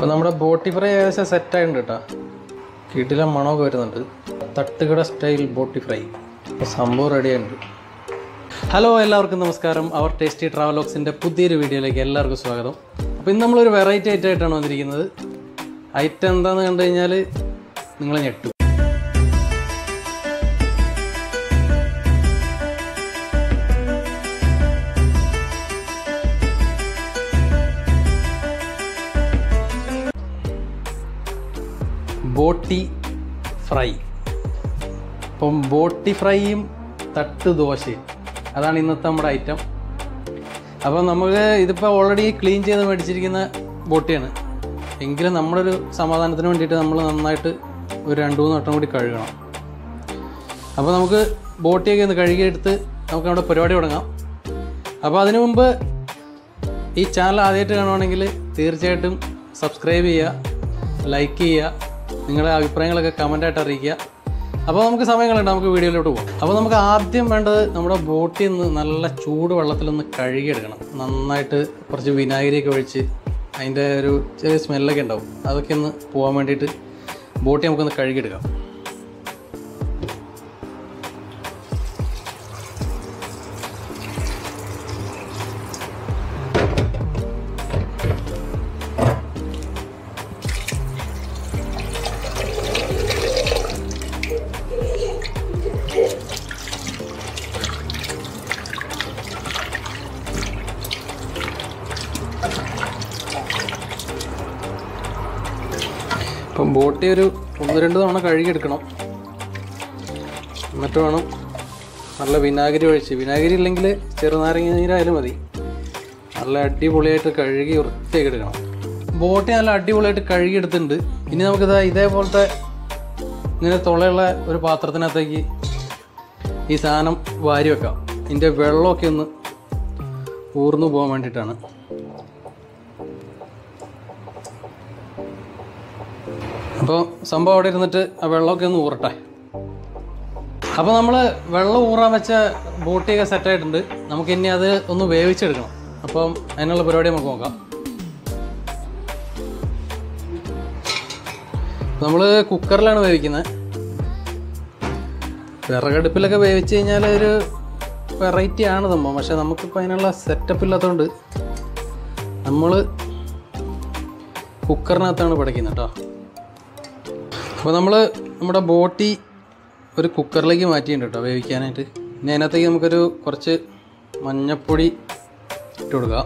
അപ്പോൾ നമ്മുടെ ബോട്ടി ഫ്രൈ ഏകദേശം സെറ്റായിട്ടുണ്ട് കേട്ടോ കിടില മണമൊക്കെ വരുന്നുണ്ട് തട്ടുകട സ്റ്റൈൽ ബോട്ടി ഫ്രൈ അപ്പോൾ സംഭവം റെഡി ആയിട്ടുണ്ട് ഹലോ എല്ലാവർക്കും നമസ്കാരം അവർ ടേസ്റ്റി ട്രാവലോക്സിൻ്റെ പുതിയൊരു വീഡിയോയിലേക്ക് എല്ലാവർക്കും സ്വാഗതം അപ്പോൾ ഇന്ന് നമ്മളൊരു വെറൈറ്റി ഐറ്റം ആയിട്ടാണ് വന്നിരിക്കുന്നത് ഐറ്റം എന്താണെന്ന് കണ്ടു കഴിഞ്ഞാൽ നിങ്ങൾ ഞെട്ടും ബോട്ടി ഫ്രൈ അപ്പം ബോട്ടി ഫ്രൈയും തട്ട് ദോശയും അതാണ് ഇന്നത്തെ നമ്മുടെ ഐറ്റം അപ്പം നമുക്ക് ഇതിപ്പോൾ ഓൾറെഡി ക്ലീൻ ചെയ്ത് മേടിച്ചിരിക്കുന്ന ബോട്ടിയാണ് എങ്കിലും നമ്മുടെ ഒരു സമാധാനത്തിന് വേണ്ടിയിട്ട് നമ്മൾ നന്നായിട്ട് ഒരു രണ്ട് മൂന്ന് വട്ടം കൂടി കഴുകണം അപ്പോൾ നമുക്ക് ബോട്ടിയൊക്കെ ഒന്ന് കഴുകിയെടുത്ത് നമുക്ക് നമ്മുടെ പരിപാടി തുടങ്ങാം അപ്പോൾ അതിനു മുമ്പ് ഈ ചാനൽ ആദ്യമായിട്ട് കാണുവാണെങ്കിൽ തീർച്ചയായിട്ടും സബ്സ്ക്രൈബ് ചെയ്യുക ലൈക്ക് ചെയ്യുക നിങ്ങളുടെ അഭിപ്രായങ്ങളൊക്കെ കമൻ്റായിട്ട് അറിയിക്കുക അപ്പോൾ നമുക്ക് സമയങ്ങളുണ്ട് നമുക്ക് വീഡിയോയിലോട്ട് പോകാം അപ്പോൾ നമുക്ക് ആദ്യം വേണ്ടത് നമ്മുടെ ബോട്ടിൽ നിന്ന് നല്ല ചൂട് വെള്ളത്തിലൊന്ന് കഴുകിയെടുക്കണം നന്നായിട്ട് കുറച്ച് വിനാഗിരിയൊക്കെ ഒഴിച്ച് അതിൻ്റെ ഒരു ചെറിയ സ്മെല്ലൊക്കെ ഉണ്ടാവും അതൊക്കെ ഒന്ന് പോകാൻ വേണ്ടിയിട്ട് ബോട്ടി നമുക്കൊന്ന് കഴുകിയെടുക്കാം ഇപ്പം ബോട്ടി ഒരു ഒന്ന് രണ്ട് തവണ കഴുകിയെടുക്കണം എന്നിട്ട് വേണം നല്ല വിനാഗിരി ഒഴിച്ച് വിനാഗിരി ഇല്ലെങ്കിൽ ചെറുനാരങ്ങ നീരായാലും മതി നല്ല അടിപൊളിയായിട്ട് കഴുകി വൃത്തിയാക്കി എടുക്കണം ബോട്ടി നല്ല അടിപൊളിയായിട്ട് കഴുകിയെടുത്തിട്ടുണ്ട് ഇനി നമുക്കിത് ഇതേപോലത്തെ ഇങ്ങനെ തുളയുള്ള ഒരു പാത്രത്തിനകത്തേക്ക് ഈ സാധനം വാരി വെക്കാം ഇതിൻ്റെ വെള്ളമൊക്കെ ഒന്ന് ഊർന്നു പോകാൻ വേണ്ടിയിട്ടാണ് അപ്പോൾ സംഭവം അവിടെ ഇരുന്നിട്ട് ആ വെള്ളമൊക്കെ ഒന്ന് ഊറട്ടെ അപ്പോൾ നമ്മൾ വെള്ളം ഊറാൻ വെച്ച ബോട്ടിയൊക്കെ സെറ്റായിട്ടുണ്ട് നമുക്ക് ഇനി അത് ഒന്ന് വേവിച്ചെടുക്കണം അപ്പം അതിനുള്ള പരിപാടി നമുക്ക് നോക്കാം നമ്മൾ കുക്കറിലാണ് വേവിക്കുന്നത് വിറകടുപ്പിലൊക്കെ വേവിച്ച് കഴിഞ്ഞാൽ ഒരു വെറൈറ്റി ആണ് സംഭവം പക്ഷെ നമുക്കിപ്പോൾ അതിനുള്ള സെറ്റപ്പ് ഇല്ലാത്തതുകൊണ്ട് നമ്മൾ കുക്കറിനകത്താണ് പഠിക്കുന്നത് കേട്ടോ അപ്പോൾ നമ്മൾ നമ്മുടെ ബോട്ടി ഒരു കുക്കറിലേക്ക് മാറ്റിയിട്ടുണ്ട് കേട്ടോ വേവിക്കാനായിട്ട് ഇനി അതിനകത്തേക്ക് നമുക്കൊരു കുറച്ച് മഞ്ഞപ്പൊടി ഇട്ട് കൊടുക്കുക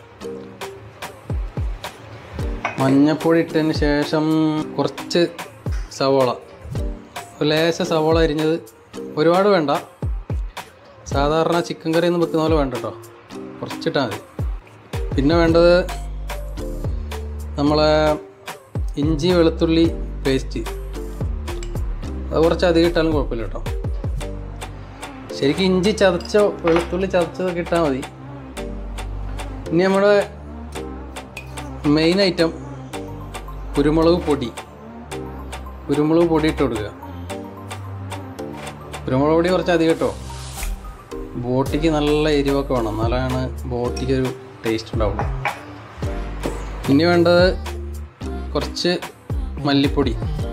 മഞ്ഞപ്പൊടി ഇട്ടതിന് ശേഷം കുറച്ച് സവോള ഒരു ലേശ സവോള അരിഞ്ഞത് ഒരുപാട് വേണ്ട സാധാരണ ചിക്കൻ കറി ഒന്നും വെക്കുന്ന പോലെ വേണ്ട കേട്ടോ കുറച്ചിട്ടാൽ മതി പിന്നെ വേണ്ടത് നമ്മളെ ഇഞ്ചി വെളുത്തുള്ളി പേസ്റ്റ് അത് കുറച്ച് അധികം ഇട്ടാലും കുഴപ്പമില്ല കേട്ടോ ശരിക്കും ഇഞ്ചി ചതച്ചോ വെളുത്തുള്ളി ചതച്ചതൊക്കെ ഇട്ടാൽ മതി ഇനി നമ്മുടെ മെയിൻ ഐറ്റം കുരുമുളക് പൊടി കുരുമുളക് പൊടി ഇട്ട് കൊടുക്കുക കുരുമുളക് പൊടി കുറച്ച് അധികം കേട്ടോ ബോട്ടിക്ക് നല്ല എരിവൊക്കെ വേണം എന്നാലാണ് ബോട്ടിക്ക് ഒരു ടേസ്റ്റ് ഉണ്ടാവുള്ളൂ ഇനി വേണ്ടത് കുറച്ച് മല്ലിപ്പൊടി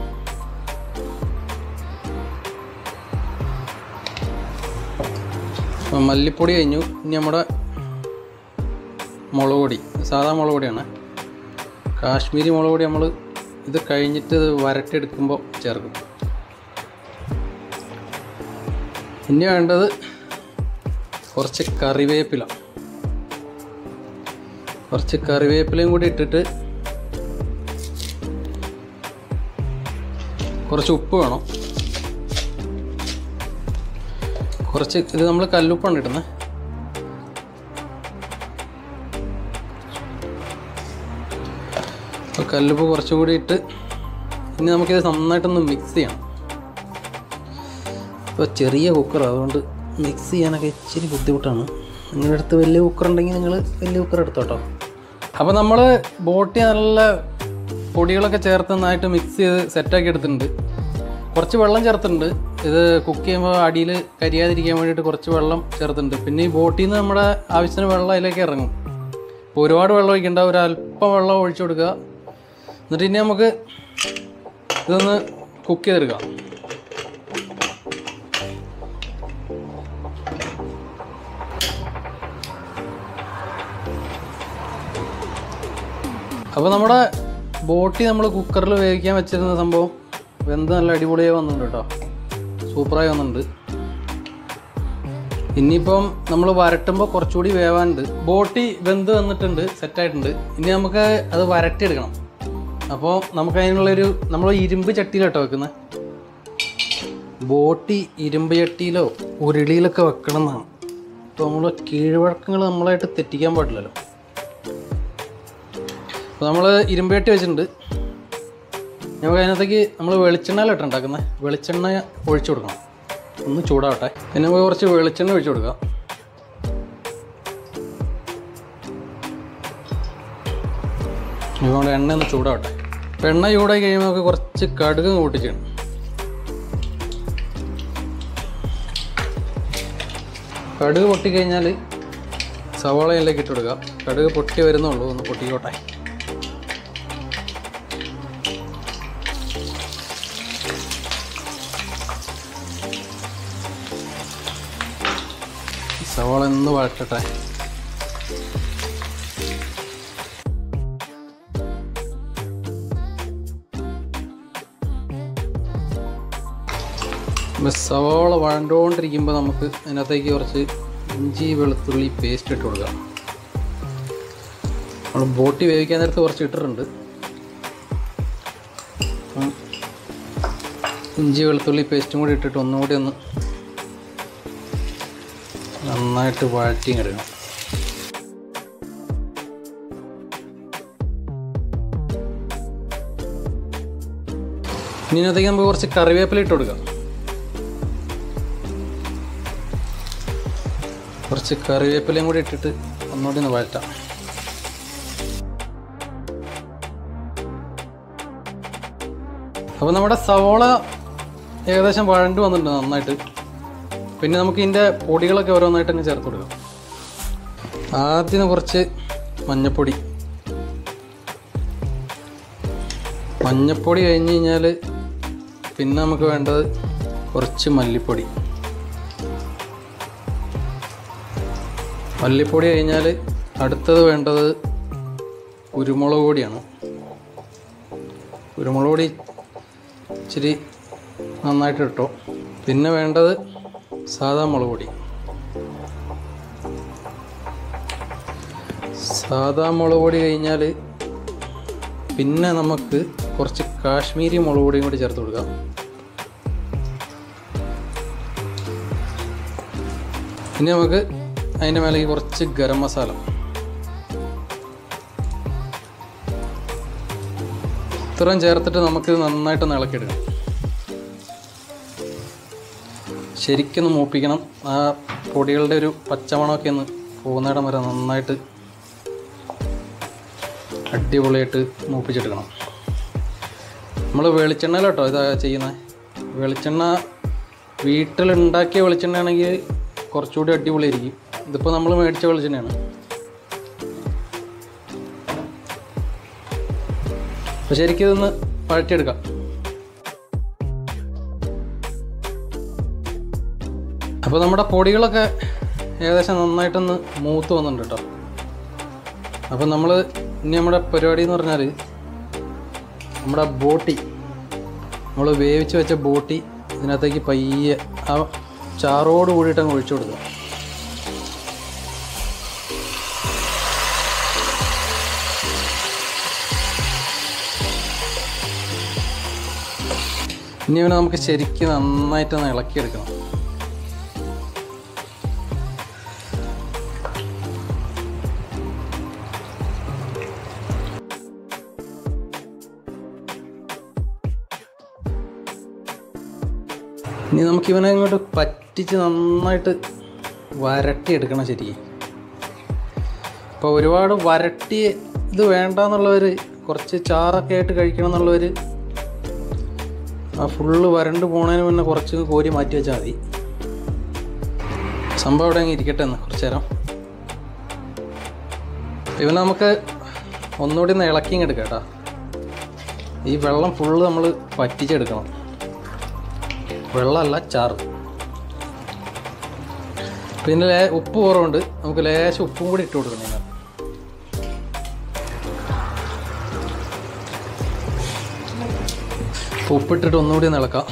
അപ്പം മല്ലിപ്പൊടി കഴിഞ്ഞു ഇനി നമ്മുടെ മുളക് പൊടി സാധാ മുളക് പൊടിയാണ് കാശ്മീരി മുളക് പൊടി നമ്മൾ ഇത് കഴിഞ്ഞിട്ട് ഇത് വരട്ടിയെടുക്കുമ്പോൾ ചേർക്കും ഇനി വേണ്ടത് കുറച്ച് കറിവേപ്പില കുറച്ച് കറിവേപ്പിലയും കൂടി ഇട്ടിട്ട് കുറച്ച് ഉപ്പ് വേണം കുറച്ച് ഇത് നമ്മൾ കല്ലുപ്പാണ് ഇടുന്നത് അപ്പോൾ കല്ലുപ്പ് കുറച്ചുകൂടി ഇട്ട് ഇനി നമുക്കിത് നന്നായിട്ടൊന്ന് മിക്സ് ചെയ്യണം ഇപ്പോൾ ചെറിയ കുക്കർ അതുകൊണ്ട് മിക്സ് ചെയ്യാനൊക്കെ ഇച്ചിരി ബുദ്ധിമുട്ടാണ് നിങ്ങളുടെ അടുത്ത് വലിയ കുക്കർ ഉണ്ടെങ്കിൽ നിങ്ങൾ വലിയ കുക്കർ എടുത്തോട്ടോ അപ്പോൾ നമ്മൾ ബോട്ടി നല്ല പൊടികളൊക്കെ ചേർത്ത് നന്നായിട്ട് മിക്സ് ചെയ്ത് സെറ്റാക്കി എടുത്തിട്ടുണ്ട് കുറച്ച് വെള്ളം ചേർത്തിട്ടുണ്ട് ഇത് കുക്ക് ചെയ്യുമ്പോൾ അടിയിൽ കരിയാതിരിക്കാൻ വേണ്ടിയിട്ട് കുറച്ച് വെള്ളം ചേർത്തിട്ടുണ്ട് പിന്നെ ഈ ബോട്ടിൽ നിന്ന് നമ്മുടെ ആവശ്യത്തിന് വെള്ളം അതിലേക്ക് ഇറങ്ങും അപ്പോൾ ഒരുപാട് വെള്ളം ഒഴിക്കേണ്ട ഒരു അല്പം വെള്ളം ഒഴിച്ചു കൊടുക്കുക എന്നിട്ട് ഇനി നമുക്ക് ഇതൊന്ന് കുക്ക് ചെയ്തെടുക്കാം അപ്പോൾ നമ്മുടെ ബോട്ടി നമ്മൾ കുക്കറിൽ വേവിക്കാൻ വെച്ചിരുന്ന സംഭവം വെന്ത് നല്ല അടിപൊളിയായി വന്നിട്ടുണ്ട് കേട്ടോ സൂപ്പറായി വന്നിട്ടുണ്ട് ഇനിയിപ്പം നമ്മൾ വരട്ടുമ്പോൾ കുറച്ചുകൂടി വേവാനുണ്ട് ബോട്ടി വെന്ത് വന്നിട്ടുണ്ട് സെറ്റായിട്ടുണ്ട് ഇനി നമുക്ക് അത് വരട്ടിയെടുക്കണം അപ്പോൾ നമുക്ക് അതിനുള്ളൊരു നമ്മൾ ഇരുമ്പ് ചട്ടിയിലോട്ടോ വെക്കുന്നത് ബോട്ടി ഇരുമ്പ് ചട്ടിയിലോ ഉരുളിയിലൊക്കെ വെക്കണം എന്നാണ് അപ്പോൾ നമ്മൾ കീഴ്വഴക്കങ്ങൾ നമ്മളായിട്ട് തെറ്റിക്കാൻ പാടില്ലല്ലോ അപ്പോൾ നമ്മൾ ഇരുമ്പ് ചട്ടി വെച്ചിട്ടുണ്ട് നമുക്ക് അതിനകത്തേക്ക് നമ്മൾ വെളിച്ചെണ്ണയിലിട്ട് ഉണ്ടാക്കുന്നത് വെളിച്ചെണ്ണ ഒഴിച്ചു കൊടുക്കണം ഒന്ന് ചൂടാവട്ടെ പിന്നെ നമുക്ക് കുറച്ച് വെളിച്ചെണ്ണ ഒഴിച്ചു കൊടുക്കാം ഇതുകൊണ്ട് എണ്ണ ഒന്ന് ചൂടാവട്ടെ അപ്പോൾ എണ്ണ ചൂടായി കഴിയുമ്പോൾ നമുക്ക് കുറച്ച് കടുക് കൂട്ടിച്ചിടണം കടുക് പൊട്ടിക്കഴിഞ്ഞാൽ സവാളയിലേക്ക് ഇട്ട് കൊടുക്കുക കടുക് പൊട്ടി വരുന്നുള്ളൂ ഒന്ന് പൊട്ടിക്കോട്ടെ സവാള ഒന്ന് വഴറ്റട്ടെ ഇപ്പൊ സവാള വഴണ്ടുകൊണ്ടിരിക്കുമ്പോൾ നമുക്ക് അതിനകത്തേക്ക് കുറച്ച് ഇഞ്ചി വെളുത്തുള്ളി പേസ്റ്റ് ഇട്ട് കൊടുക്കാം നമ്മൾ ബോട്ടി വേവിക്കാൻ നേരത്ത് കുറച്ച് ഇട്ടിട്ടുണ്ട് അപ്പം ഇഞ്ചി വെളുത്തുള്ളി പേസ്റ്റും കൂടി ഇട്ടിട്ട് ഒന്നുകൂടി ഒന്ന് നന്നായിട്ട് വഴറ്റി എടുക്കണം ഇനി ഇതിനകത്തേക്ക് നമുക്ക് കുറച്ച് കറിവേപ്പില ഇട്ട് കൊടുക്കാം കുറച്ച് കറിവേപ്പിലയും കൂടി ഇട്ടിട്ട് ഒന്നുകൂടി ഒന്ന് വഴറ്റാം അപ്പോൾ നമ്മുടെ സവോള ഏകദേശം വഴണ്ട് വന്നിട്ടുണ്ട് നന്നായിട്ട് പിന്നെ നമുക്ക് ഇതിൻ്റെ പൊടികളൊക്കെ ഓരോന്നായിട്ട് അങ്ങ് ചേർത്ത് കൊടുക്കാം ആദ്യം കുറച്ച് മഞ്ഞപ്പൊടി മഞ്ഞപ്പൊടി കഴിഞ്ഞ് കഴിഞ്ഞാൽ പിന്നെ നമുക്ക് വേണ്ടത് കുറച്ച് മല്ലിപ്പൊടി മല്ലിപ്പൊടി കഴിഞ്ഞാൽ അടുത്തത് വേണ്ടത് കുരുമുളക് പൊടിയാണ് കുരുമുളക് പൊടി ഇച്ചിരി നന്നായിട്ട് ഇട്ടോ പിന്നെ വേണ്ടത് സാദാ മുളക് പൊടി സാദാ മുളക് പൊടി കഴിഞ്ഞാൽ പിന്നെ നമുക്ക് കുറച്ച് കാശ്മീരി മുളക് പൊടിയും കൂടി ചേർത്ത് കൊടുക്കാം ഇനി നമുക്ക് അതിൻ്റെ മേലേക്ക് കുറച്ച് ഗരം മസാല ഇത്രയും ചേർത്തിട്ട് നമുക്ക് നന്നായിട്ട് ഇളക്കിയെടുക്കണം ശരിക്കൊന്ന് മൂപ്പിക്കണം ആ പൊടികളുടെ ഒരു പച്ചമണമൊക്കെ ഒന്ന് പോകുന്നിടം വരെ നന്നായിട്ട് അടിപൊളിയായിട്ട് മൂപ്പിച്ചെടുക്കണം നമ്മൾ വെളിച്ചെണ്ണയിലോട്ടോ ഇതാ ചെയ്യുന്നത് വെളിച്ചെണ്ണ വീട്ടിലുണ്ടാക്കിയ വെളിച്ചെണ്ണയാണെങ്കിൽ കുറച്ചുകൂടി അടിപൊളിയായിരിക്കും ഇതിപ്പോൾ നമ്മൾ മേടിച്ച വെളിച്ചെണ്ണയാണ് അപ്പോൾ ശരിക്കും ഇതൊന്ന് വഴറ്റിയെടുക്കാം അപ്പോൾ നമ്മുടെ പൊടികളൊക്കെ ഏകദേശം നന്നായിട്ടൊന്ന് മൂത്ത് വന്നിട്ടുണ്ട് കേട്ടോ അപ്പോൾ നമ്മൾ ഇനി നമ്മുടെ പരിപാടി എന്ന് പറഞ്ഞാൽ നമ്മുടെ ബോട്ടി നമ്മൾ വേവിച്ച് വെച്ച ബോട്ടി ഇതിനകത്തേക്ക് പയ്യെ ആ ചാറോട് കൂടിയിട്ട് അങ്ങ് ഒഴിച്ചു കൊടുക്കുക ഇനി ഇവനെ നമുക്ക് ശരിക്കും നന്നായിട്ടൊന്ന് ഇളക്കിയെടുക്കണം ഇനി നമുക്ക് ഇവനെ ഇങ്ങോട്ട് പറ്റിച്ച് നന്നായിട്ട് വരട്ടിയെടുക്കണം ശരിക്കും ഇപ്പോൾ ഒരുപാട് വരട്ടി ഇത് വേണ്ടെന്നുള്ളവർ കുറച്ച് ചാറൊക്കെ ആയിട്ട് കഴിക്കണം എന്നുള്ളവർ ആ ഫുള്ള് വരണ്ട് പോണതിന് മുന്നേ കുറച്ച് കോരി മാറ്റി വെച്ചാൽ മതി സംഭവം അവിടെ അങ്ങ് ഇരിക്കട്ടെ എന്ന് കുറച്ച് നേരം ഇവൻ നമുക്ക് ഒന്നുകൂടി ഒന്ന് ഇളക്കിങ് എടുക്കാം കേട്ടോ ഈ വെള്ളം ഫുള്ള് നമ്മൾ വറ്റിച്ചെടുക്കണം വെള്ളമല്ല ചാറ് പിന്നെ ലേ ഉപ്പ് കുറവുണ്ട് നമുക്ക് ലേശം ഉപ്പും കൂടി ഇട്ട് കൊടുക്കണം ഇതിനകത്ത് ഉപ്പിട്ടിട്ട് ഒന്നുകൂടി ഒന്ന് ഇളക്കാം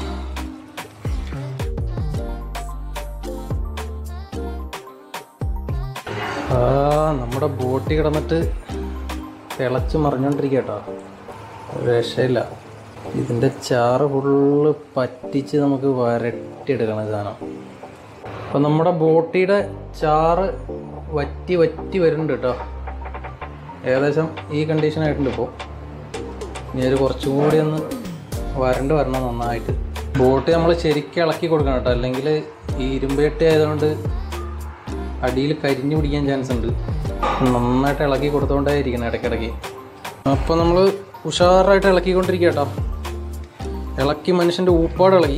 ആ നമ്മുടെ ബോട്ടി കിടന്നിട്ട് തിളച്ച് മറിഞ്ഞോണ്ടിരിക്കുക കേട്ടോ ഒരു രക്ഷയില്ല ഇതിൻ്റെ ചാറ് ഫുള്ള് പറ്റിച്ച് നമുക്ക് വരട്ടിയെടുക്കണം ഈ സാധനം അപ്പം നമ്മുടെ ബോട്ടിയുടെ ചാറ് വറ്റി വറ്റി വരുന്നുണ്ട് കേട്ടോ ഏകദേശം ഈ കണ്ടീഷൻ ആയിട്ടുണ്ട് ഇപ്പോൾ ഇനി ഒരു കുറച്ചും കൂടി ഒന്ന് വരണ്ട് വരണം നന്നായിട്ട് ബോട്ട് നമ്മൾ ശരിക്കും ഇളക്കി കൊടുക്കണം കേട്ടോ അല്ലെങ്കിൽ ഈ ഇരുമ്പേട്ടി ആയതുകൊണ്ട് അടിയിൽ കരിഞ്ഞു പിടിക്കാൻ ചാൻസ് ഉണ്ട് നന്നായിട്ട് ഇളക്കി കൊടുത്തുകൊണ്ടേ ഇരിക്കണം ഇടയ്ക്കിടയ്ക്ക് അപ്പോൾ നമ്മൾ ഉഷാറായിട്ട് ഇളക്കിക്കൊണ്ടിരിക്കുക കേട്ടോ ഇളക്കി മനുഷ്യൻ്റെ ഊപ്പാട് ഇളകി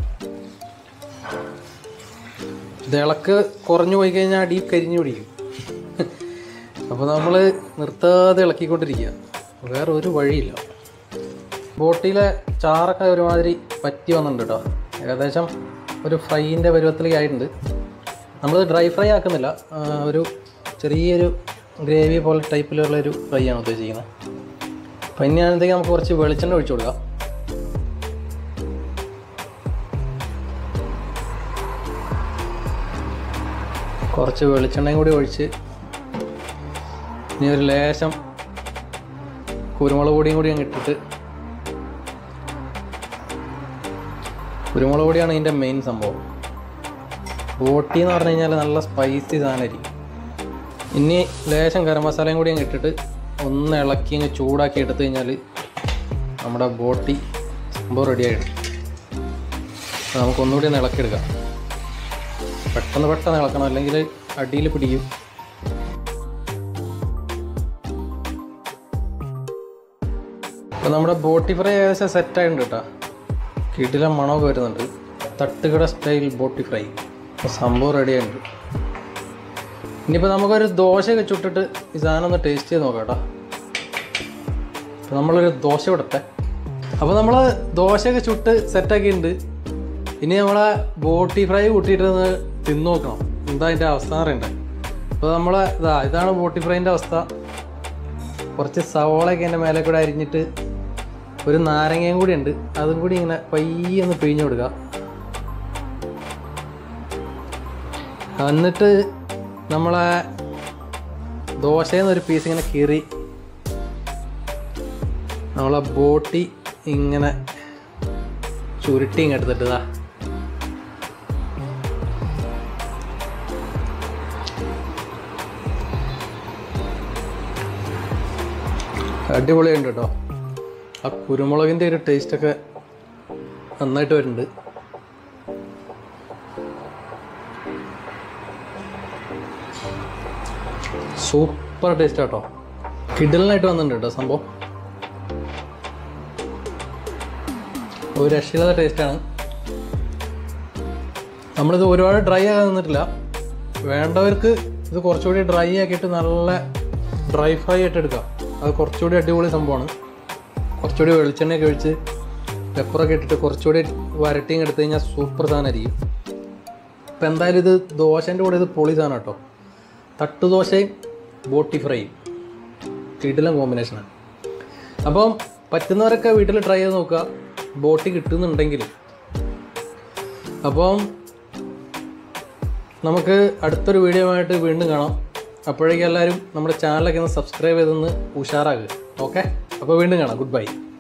ഇത് ഇളക്ക് കുറഞ്ഞു പോയി കഴിഞ്ഞാൽ അടി കരിഞ്ഞു പിടിക്കും അപ്പോൾ നമ്മൾ നിർത്താതെ ഇളക്കിക്കൊണ്ടിരിക്കുക വേറെ ഒരു വഴിയില്ല ബോട്ടിയിലെ ചാറൊക്കെ ഒരുമാതിരി പറ്റി വന്നിട്ടുണ്ട് കേട്ടോ ഏകദേശം ഒരു ഫ്രൈൻ്റെ പരുവത്തിലേക്ക് ആയിട്ടുണ്ട് നമ്മൾ ഡ്രൈ ഫ്രൈ ആക്കുന്നില്ല ആ, ഒരു ചെറിയൊരു ഗ്രേവി പോലെ ടൈപ്പിലുള്ള ഒരു ഫ്രൈ ആണ് ഉദ്ദേശിക്കുന്നത് അപ്പം ഇനി അതിനകത്തേക്ക് നമുക്ക് കുറച്ച് വെളിച്ചെണ്ണ ഒഴിച്ചു കൊടുക്കാം കുറച്ച് വെളിച്ചെണ്ണയും കൂടി ഒഴിച്ച് ഇനി ഒരു ലേശം കുരുമുളക് പൊടിയും കൂടി അങ്ങ് ഇട്ടിട്ട് കുരുമുളക് പൊടിയാണ് ഇതിൻ്റെ മെയിൻ സംഭവം ബോട്ടി എന്ന് പറഞ്ഞു കഴിഞ്ഞാൽ നല്ല സ്പൈസി സാധനമായിരിക്കും ഇനി ലേശം ഗരം മസാലയും കൂടി അങ്ങ് ഇട്ടിട്ട് ഒന്ന് ഇളക്കി അങ്ങ് ചൂടാക്കി എടുത്തു കഴിഞ്ഞാൽ നമ്മുടെ ബോട്ടി സംഭവം റെഡി ആയിടും അപ്പോൾ നമുക്കൊന്നുകൂടി ഒന്ന് ഇളക്കിയെടുക്കാം പെട്ടെന്ന് പെട്ടെന്ന് ഇളക്കണം അല്ലെങ്കിൽ അടിയിൽ പിടിക്കും അപ്പോൾ നമ്മുടെ ബോട്ടി ഫ്രൈ ഏകദേശം സെറ്റായിട്ടുണ്ട് കേട്ടോ കിടില മണമൊക്കെ വരുന്നുണ്ട് തട്ടുകട സ്റ്റൈൽ ബോട്ടി ഫ്രൈ അപ്പോൾ സംഭവം റെഡി ആയിട്ടുണ്ട് ഇനിയിപ്പോൾ നമുക്കൊരു ദോശയൊക്കെ ചുട്ടിട്ട് ഈ സാധനം ഒന്ന് ടേസ്റ്റ് ചെയ്ത് നോക്കാം കേട്ടോ അപ്പോൾ നമ്മളൊരു ദോശ ഇടട്ടെ അപ്പോൾ നമ്മൾ ദോശയൊക്കെ ചുട്ട് സെറ്റാക്കിയിട്ടുണ്ട് ഇനി നമ്മളെ ബോട്ടി ഫ്രൈ കൂട്ടിയിട്ട് ഒന്ന് തിന്നു നോക്കണം എന്താ അതിൻ്റെ അവസ്ഥ എന്ന് അറിയണ്ടേ അപ്പോൾ നമ്മളെ ഇതാ ഇതാണ് ബോട്ടി ഫ്രൈൻ്റെ അവസ്ഥ കുറച്ച് സവോളയൊക്കെ എൻ്റെ മേലെ കൂടെ അരിഞ്ഞിട്ട് ഒരു നാരങ്ങയും കൂടി ഉണ്ട് അതും കൂടി ഇങ്ങനെ പയ്യെ ഒന്ന് പിഴിഞ്ഞു കൊടുക്കുക എന്നിട്ട് നമ്മളെ ദോശയിൽ നിന്ന് ഒരു പീസ് ഇങ്ങനെ കീറി നമ്മളെ ബോട്ടി ഇങ്ങനെ ചുരുട്ടി ഇങ്ങ് എടുത്തിട്ട് ഇതാ അടിപൊളിയുണ്ട് കേട്ടോ ആ കുരുമുളകിൻ്റെ ഒരു ടേസ്റ്റൊക്കെ നന്നായിട്ട് വരുന്നുണ്ട് സൂപ്പർ ടേസ്റ്റ് കേട്ടോ കിഡലിനായിട്ട് വന്നിട്ടുണ്ട് കേട്ടോ സംഭവം ഒരു രക്ഷയില്ലാത്ത ടേസ്റ്റാണ് നമ്മളിത് ഒരുപാട് ഡ്രൈ ആകാൻ നിന്നിട്ടില്ല വേണ്ടവർക്ക് ഇത് കുറച്ചുകൂടി ഡ്രൈ ആക്കിയിട്ട് നല്ല ഡ്രൈ ഫ്രൈ ആയിട്ട് എടുക്കാം അത് കുറച്ചുകൂടി അടിപൊളി സംഭവമാണ് കുറച്ചുകൂടി വെളിച്ചെണ്ണയൊക്കെ ഒഴിച്ച് പെപ്പറൊക്കെ ഇട്ടിട്ട് കുറച്ചുകൂടി വരട്ടിയും എടുത്തു കഴിഞ്ഞാൽ സൂപ്പർ സാധനമായിരിക്കും ഇപ്പം എന്തായാലും ഇത് ദോശേൻ്റെ കൂടെ ഇത് പൊളി സാധനം കേട്ടോ തട്ട് ദോശയും ബോട്ടി ഫ്രൈയും കിടിലം കോമ്പിനേഷനാണ് അപ്പം പറ്റുന്നവരൊക്കെ വീട്ടിൽ ട്രൈ ചെയ്ത് നോക്കുക ബോട്ടി കിട്ടുന്നുണ്ടെങ്കിൽ അപ്പം നമുക്ക് അടുത്തൊരു വീഡിയോ ആയിട്ട് വീണ്ടും കാണാം അപ്പോഴേക്കും എല്ലാവരും നമ്മുടെ ചാനലൊക്കെ ഒന്ന് സബ്സ്ക്രൈബ് ചെയ്തൊന്ന് ഉഷാറാകുക ഓക്കെ അപ്പോൾ വീണ്ടും കാണാം ഗുഡ് ബൈ